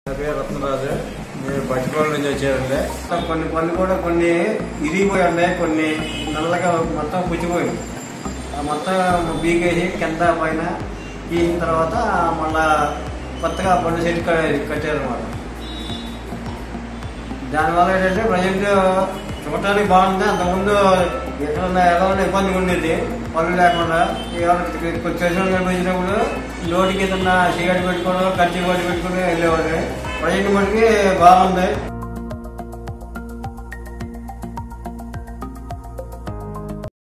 నా పేరు రత్నరాజు నేను బట్టికోళ్ళ నుంచి వచ్చానండి కొన్ని కొన్ని కూడా కొన్ని ఇరిగిపోయి ఉన్నాయి కొన్ని నల్లగా మొత్తం పుచ్చిపోయింది ఆ మొత్తం బీకేసి కింద పైన గీసిన తర్వాత మళ్ళా కొత్తగా పండు చెట్టు కట్టారు అనమాట దానివల్ల ఏంటంటే ప్రజెంట్ చూడటానికి బాగుంది అంతకుముందు ఎక్కడన్నా ఎలా ఉన్న ఇబ్బందిగా ఉండేది పనులు లేకుండా కొంచెం తెలిసిన కనిపించినప్పుడు లోటు కింద సిగరెట్ పెట్టుకోవడం కత్తి కొట్టి పెట్టుకుని వెళ్ళేవాడు ప్రజెంట్ మనకి బాగుంది